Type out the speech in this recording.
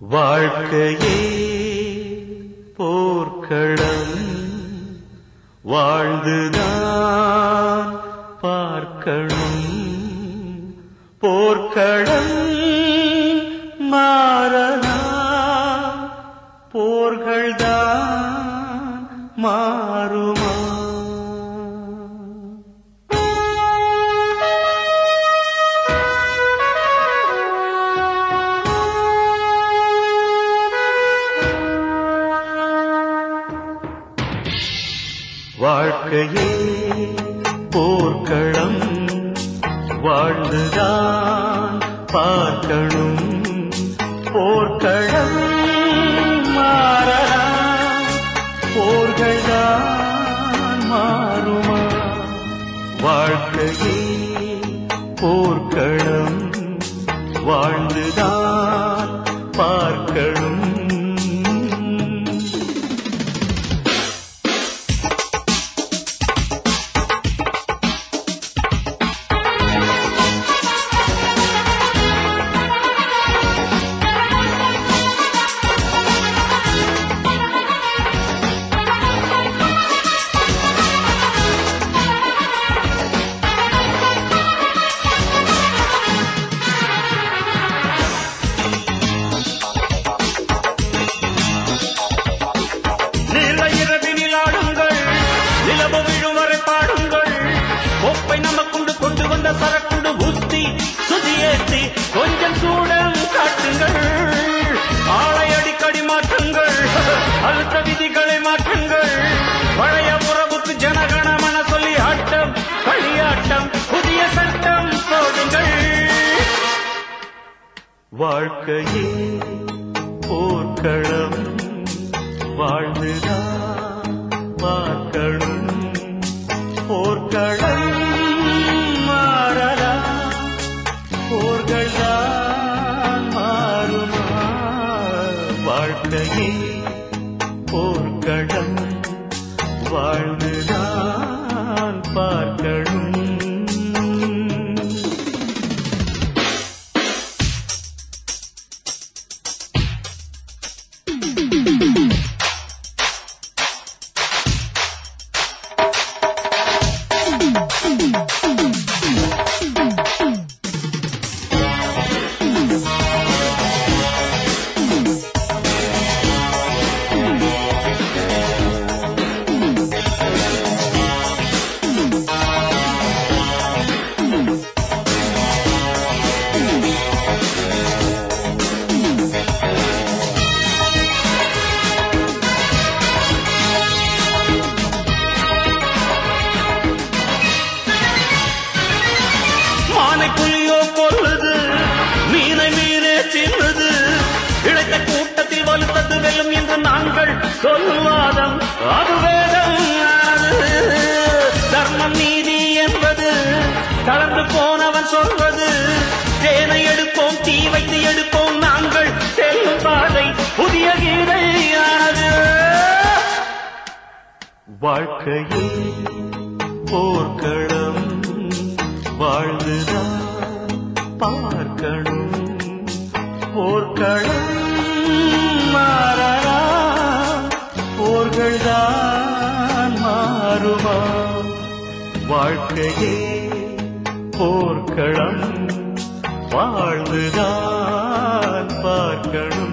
வாழ்க்கையே போர்க்களம் வாழ்ந்துதான் பார்க்கணும் போர்க்களம் மாறலாம் போர்கள்தான் மாறுமா வாழ்க்கையே போர்க்களம் வாழ்ந்துதான் பார்க்கணும் போர்க்களம் மாறலாம் போர்கள்தான் மாறுமா வாழ்க்கையே போர்க்களம் வாழ்ந்துதான் பார்க்கணும் நில இரவினில் ஆடுங்கள் நிலவு விழும் வரை பாடுங்கள் கோப்பை நமக்குண்டு கொண்டு வந்த சரக்குண்டு ஊத்தி சுதியேத்தி கொஞ்சம் சூடம் காட்டுங்கள் ஆளை அடிக்கடி மாற்றுங்கள் அழுத்த விதிகளை மாற்றுங்கள் பழைய உறவுக்கு ஜனகணமன சொல்லி ஆட்டம் களியாட்டம் புதிய சட்டம் போடுங்கள் வாழ்க்கையே போர்க்களம் வாழ்ந்துதான் பார்க்கணும் போர்க்களம் மாறலாம் போர்கள்தான் மாறுமா வாழ்க்கையே போர்க்களம் வாழ்ந்துதான் பார்க்கணும் மானை புலியோ கொல்லுது மீனை மீனே தின்னுது இழைத்த கூட்டத்தில் வலுத்தது வெல்லும் என்று நாங்கள் சொல்லும் வாதம் அது வேதம் ஆனது. தர்மம் நீதி என்பது கலந்து போனவன் சொல்வது தேனை எடுப்போம் தீ வைத்து எடுப்போம் நாங்கள் செல்லும் பாதை புதிய கீதையானது வாழ்க்கையே போர்க்களம் வாழ்ந்துதான் பார்க்கணும் போர்க்களம் மாறலாம் போர்கள்தான் மாறுமா வாழ்க்கையே போர்க்களம் வாழ்ந்துதான் பார்க்கணும்